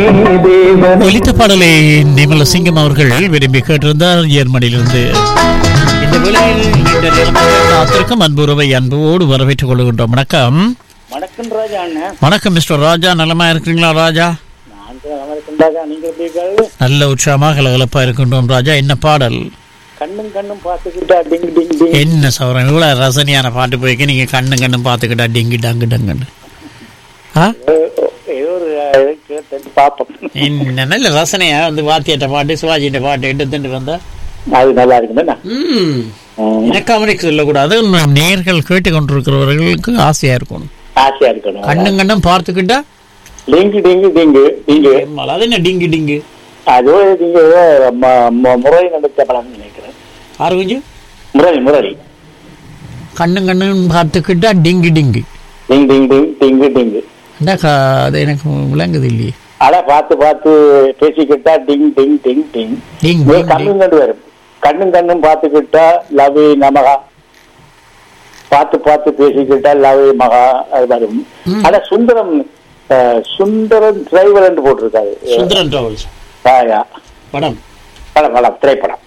ஒலித்த பாடலை நிமல சிங்கம் அவர்கள் விரும்பி கேட்டிருந்தார் ஜெர்மனியிலிருந்து இந்த வேளையில் இந்த நிலைமையில் காத்திருக்கும் அன்புறவை அன்போடு வரவேற்றுக் கொள்கின்றோம் வணக்கம் வணக்கம் ராஜா அண்ணன் வணக்கம் மிஸ்டர் ராஜா நலமா இருக்கிறீங்களா ராஜா நான் நல்லா இருக்கேன் ராஜா நீங்க எப்படி இருக்காரு நல்ல உற்சாகமாக கலகலப்பா இருக்கின்றோம் ராஜா என்ன பாடல் கண்ணும் கண்ணும் பார்த்துக்கிட்டா டிங் டிங் டிங் என்ன சௌரம் இவ்வளவு ரசனையான பாட்டு போய்க்கு நீங்க கண்ணு கண்ணு பார்த்துக்கிட்டா டிங்கி டங்கு டங்குன்னு ஆ ஏதோ- ஏதோ ஒரு இது கேட்டு பார்ப்போம் என்ன நல்ல ரசனையா வந்து வாத்தியாட்ட பாட்டு சிவாஜிட்ட பாட்டு எடுத்துட்டு வந்தா அது நல்லா இருக்குதுண்ணா ம் எனக்கு அவனுக்கு சொல்லக்கூடாது நேர்கள் கேட்டுக்கொண்டிருக்கிறவர்களுக்கு ஆசையா இருக்கணும் ஆசையா இருக்கணும் கண்ணும் கண்ணும் பார்த்துக்கிட்டா டிங்கு டிங்கு டிங்கு டிங்கு எம்மால், அது என்ன டிங்கு டிங்கு அதோ நீங்க ஏதோ ம- ம- முரளி நடித்த படம் நினைக்கிறேன் ஆறு கொஞ்சம் முரளி முரளி கண்ணும் கண்ணும் பார்த்துக்கிட்டா டிங்கு டிங்கு டிங் டிங் டிங் டிங்கு டிங்கு என்ன கா- அது எனக்கு விளங்குது இல்லையே அட பார்த்து பார்த்து பேசிக்கிட்டா டிங் டிங் டிங் டிங் டிங் இது டிங், டிங். கண்ணும் கண்டு வரும் கண்ணும் கண்ணும் பார்த்துக்கிட்டா லவ் நமகா பார்த்து பார்த்து பேசிக்கிட்டா லவ் மகா அது வரும் ம். ஆனா சுந்தரம் அஹ், சுந்தரம் டிரைவர் என்று போட்டிருக்காரு சுந்தரன் டிராவல்ஸ் ஆயா. படம் படம் படம் திரைப்படம்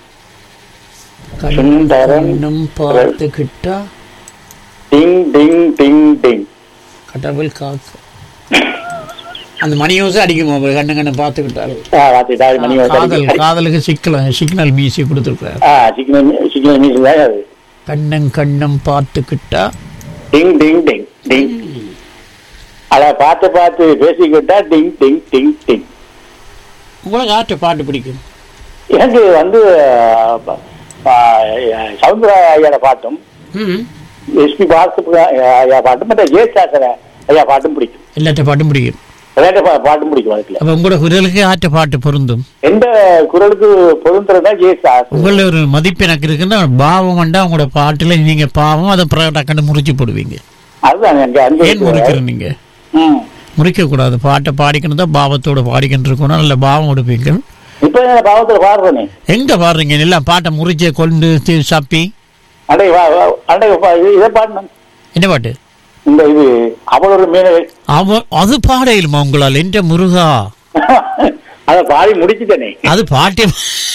கண்ணும் சுந்தரன் கண்ணும் பார்த்துக்கிட்டா டிங் டிங் டிங் டிங் கடவுள் காக்கும் அந்த மணியோசை அடிக்குமா அவர் கண்ணு கண்ணு பார்த்துக்கிட்டாரு ஆ, பார்த்துக்கிட்டா அது மணி காதல் காதலுக்கு சிக்கல சிக்னல் மீசி கொடுத்துருக்காரு ஆ சிக்கன் சிக்கன் மீஸ் தான் அது கண்ணம் கண்ணம் பார்த்துக்கிட்டா டிங் டிங் டிங் டிங் அத பார்த்து பார்த்து பேசிக்கிட்டா டிங் டிங் டிங் டிங் உங்களுக்கு ஆற்று பாட்டு பிடிக்கும் எனக்கு வந்து அஹ், அஹ், சவுந்தர ஐயாட பாட்டும் ம் எஸ்பி பாலசுப்ர ஐயா பாட்டும் மற்ற ஜெயசாசன ஐயா பாட்டும் பிடிக்கும் எல்லாத்த பாட்டும் பிடிக்கும் ரெண்டு பா- பாட்டும் பிடிக்கும் அதுல அப்ப உங்களோட குரலுக்கு ஆற்ற பாட்டு பொருந்தும் எந்த குரலுக்கு பொருந்துறதா ஜெயசாஸ் உங்கள ஒரு மதிப்பு எனக்கு இருக்குன்னா பாவம் வேண்டா உங்களோட பாட்டுல நீங்க பாவம் அதை அப்புறம் டக்குன்னு முறிச்சு போடுவீங்க அதுதான் எனக்கு அங்க ஏன் முறிக்கிற நீங்க ம். முறிக்க கூடாது பாட்டை பாடிக்கணும் தான் பாவத்தோட பாடிக்கிட்டு இருக்கணும் நல்ல பாவம் எடுப்பீங்க இப்ப நான் பாவத்துல பாடுறேனே எங்க பாடுறீங்க எல்லாம் பாட்டை முறிச்சே கொண்டு தி- சப்பி அண்டை வா வா- அண்டை பா- இது- இதை பாடணும் என்ன பாட்டு இந்த இது அவள் ஒரு மீனவை அவ அது பாட இயலுமா உங்களால் என்ற முருகா அதை பாடி முடிச்சுட்டேனே அது பாட்டே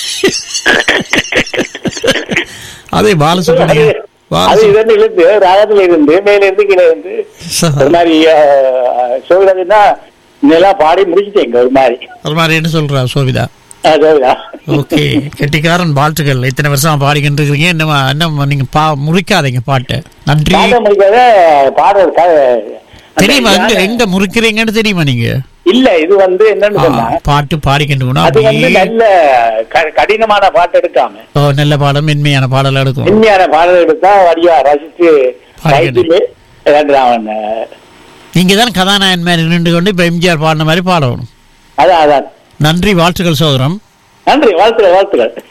அதே பாலசுப்ரமணியம் அது பாலசு இதெல்லாம் இருந்து ராகத்துல இருந்து மேல இருந்து கீழே இருந்து ஒரு மாதிரி சோவிதாதுன்னா இதெல்லாம் பாடி முடிச்சுட்டேங்க ஒரு மாதிரி அது மாதிரி என்ன சொல்றா சோவிதா ஆ, சோவிதா ஓகே கெட்டிக்காரன் வாழ்த்துக்கள் இத்தனை வருஷமா பாடிக்கிட்டு இருக்கிறீங்க என்னமா என்ன நீங்க பா முறிக்காதீங்க பாட்டை நன்றி பாட முடிக்காத பாடுறது க- அந்த தெரியுமா எங்க ஞான- எங்க முறிக்கிறீங்கன்னு தெரியுமா நீங்க இல்ல இது வந்து என்னன்னு ஆ, சொன்னா பாட்டு பாடிக்கிட்டு போனா அது வந்து அப்படியே நல்ல க- கடினமான பாட்டு எடுக்காம ஓ, நல்ல பாடம் மென்மையான பாடல் எடுக்கும் உண்மையான பாடல் எடுத்தா வடிவா ரசிச்சு பாடிக்கணும். ரைட்டிலே ஏதாண்டு அவன் அஹ், நீங்க தான் கதாநாயகன் மாதிரி நின்று கொண்டு இப்ப எம்ஜிஆர் பாடின மாதிரி பாடணும் அதான் அதான் நன்றி வாழ்த்துக்கள் சோதரம் நன்றி வாழ்த்துக்கள் வாழ்த்துக்கள்